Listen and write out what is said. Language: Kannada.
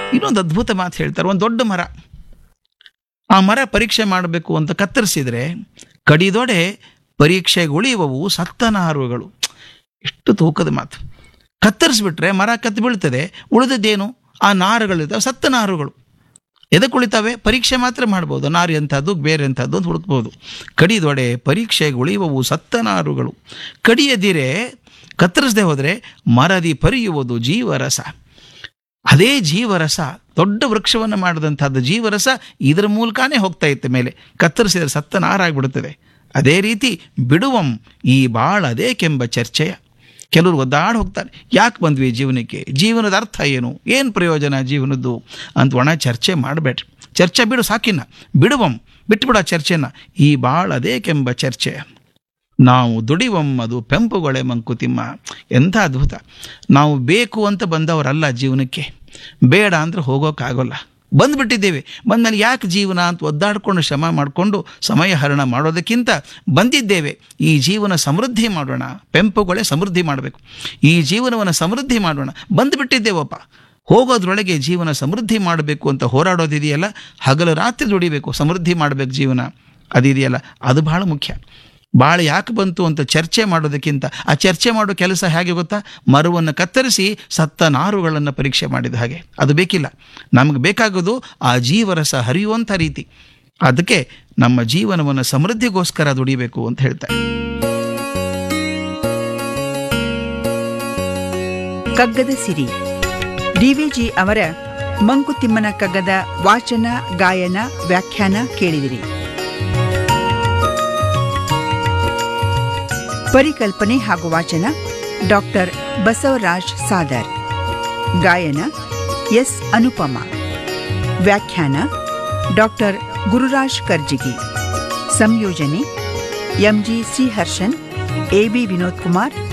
ಇನ್ನೊಂದು ಅದ್ಭುತ ಮಾತು ಹೇಳ್ತಾರೆ ಒಂದು ದೊಡ್ಡ ಮರ ಆ ಮರ ಪರೀಕ್ಷೆ ಮಾಡಬೇಕು ಅಂತ ಕತ್ತರಿಸಿದ್ರೆ ಕಡಿದೊಡೆ ಪರೀಕ್ಷೆಗೆ ಉಳಿಯುವವು ಸತ್ತನಾರುಗಳು ಎಷ್ಟು ತೂಕದ ಮಾತು ಕತ್ತರಿಸ್ಬಿಟ್ರೆ ಮರ ಕತ್ತು ಬೀಳ್ತದೆ ಉಳಿದದ್ದೇನು ಆ ನಾರುಗಳಿದ್ದಾವೆ ಸತ್ತ ನಾರುಗಳು ಎದಕ್ಕೆ ಉಳಿತಾವೆ ಪರೀಕ್ಷೆ ಮಾತ್ರ ಮಾಡ್ಬೋದು ನಾರು ಎಂಥದ್ದು ಬೇರೆ ಎಂಥದ್ದು ಅಂತ ಹುಡುಕ್ಬೋದು ಕಡಿದೊಡೆ ಪರೀಕ್ಷೆಗೆ ಉಳಿಯುವವು ಸತ್ತ ನಾರುಗಳು ಕಡಿಯದಿರೆ ಕತ್ತರಿಸದೆ ಹೋದರೆ ಮರದಿ ಪರಿಯುವುದು ಜೀವರಸ ಅದೇ ಜೀವರಸ ದೊಡ್ಡ ವೃಕ್ಷವನ್ನು ಮಾಡಿದಂಥದ್ದು ಜೀವರಸ ಇದರ ಮೂಲಕನೇ ಹೋಗ್ತಾ ಇತ್ತು ಮೇಲೆ ಕತ್ತರಿಸಿದರೆ ಸತ್ತ ನಾರಾಗ್ಬಿಡುತ್ತದೆ ಅದೇ ರೀತಿ ಬಿಡುವಂ ಈ ಬಾಳ ಅದೇಕೆಂಬ ಚರ್ಚೆಯ ಕೆಲವರು ಒದ್ದಾಡಿ ಹೋಗ್ತಾರೆ ಯಾಕೆ ಬಂದ್ವಿ ಜೀವನಕ್ಕೆ ಜೀವನದ ಅರ್ಥ ಏನು ಏನು ಪ್ರಯೋಜನ ಜೀವನದ್ದು ಅಂತ ಒಣ ಚರ್ಚೆ ಮಾಡಬೇಡ್ರಿ ಚರ್ಚೆ ಬಿಡು ಸಾಕಿನ್ನ ಬಿಡುವಂ ಬಿಟ್ಬಿಡ ಚರ್ಚೆನ ಈ ಬಾಳ ಅದೇಕೆಂಬ ಚರ್ಚೆ ನಾವು ದುಡಿವಂ ಅದು ಪೆಂಪುಗೊಳೆ ಮಂಕುತಿಮ್ಮ ಎಂಥ ಅದ್ಭುತ ನಾವು ಬೇಕು ಅಂತ ಬಂದವರಲ್ಲ ಜೀವನಕ್ಕೆ ಬೇಡ ಅಂದ್ರೆ ಹೋಗೋಕ್ಕಾಗೋಲ್ಲ ಬಂದ್ಬಿಟ್ಟಿದ್ದೇವೆ ಬಂದಮೇಲೆ ಯಾಕೆ ಜೀವನ ಅಂತ ಒದ್ದಾಡಿಕೊಂಡು ಶ್ರಮ ಮಾಡಿಕೊಂಡು ಸಮಯ ಹರಣ ಮಾಡೋದಕ್ಕಿಂತ ಬಂದಿದ್ದೇವೆ ಈ ಜೀವನ ಸಮೃದ್ಧಿ ಮಾಡೋಣ ಪೆಂಪುಗೊಳೆ ಸಮೃದ್ಧಿ ಮಾಡಬೇಕು ಈ ಜೀವನವನ್ನು ಸಮೃದ್ಧಿ ಮಾಡೋಣ ಬಂದುಬಿಟ್ಟಿದ್ದೇವಪ್ಪ ಹೋಗೋದ್ರೊಳಗೆ ಜೀವನ ಸಮೃದ್ಧಿ ಮಾಡಬೇಕು ಅಂತ ಹೋರಾಡೋದಿದೆಯಲ್ಲ ಹಗಲು ರಾತ್ರಿ ದುಡಿಬೇಕು ಸಮೃದ್ಧಿ ಮಾಡಬೇಕು ಜೀವನ ಅದಿದೆಯಲ್ಲ ಅದು ಬಹಳ ಮುಖ್ಯ ಭಾಳ ಯಾಕೆ ಬಂತು ಅಂತ ಚರ್ಚೆ ಮಾಡೋದಕ್ಕಿಂತ ಆ ಚರ್ಚೆ ಮಾಡೋ ಕೆಲಸ ಹೇಗೆ ಗೊತ್ತಾ ಮರವನ್ನು ಕತ್ತರಿಸಿ ಸತ್ತ ನಾರುಗಳನ್ನು ಪರೀಕ್ಷೆ ಮಾಡಿದ ಹಾಗೆ ಅದು ಬೇಕಿಲ್ಲ ನಮಗೆ ಬೇಕಾಗೋದು ಆ ಜೀವರಸ ಹರಿಯುವಂಥ ರೀತಿ ಅದಕ್ಕೆ ನಮ್ಮ ಜೀವನವನ್ನು ಸಮೃದ್ಧಿಗೋಸ್ಕರ ದುಡಿಬೇಕು ಅಂತ ಹೇಳ್ತಾರೆ ಕಗ್ಗದ ಸಿರಿ ಡಿವಿಜಿ ಅವರ ಮಂಕುತಿಮ್ಮನ ಕಗ್ಗದ ವಾಚನ ಗಾಯನ ವ್ಯಾಖ್ಯಾನ ಕೇಳಿದಿರಿ ಪರಿಕಲ್ಪನೆ ಹಾಗೂ ವಾಚನ ಡಾಕ್ಟರ್ ಬಸವರಾಜ್ ಸಾದರ್ ಗಾಯನ ಎಸ್ ಅನುಪಮ ವ್ಯಾಖ್ಯಾನ ಡಾಕ್ಟರ್ ಗುರುರಾಜ್ ಕರ್ಜಿಗಿ ಸಂಯೋಜನೆ ಎಂಜಿ ಶ್ರೀಹರ್ಷನ್ ಎಬಿ ವಿನೋದ್ ಕುಮಾರ್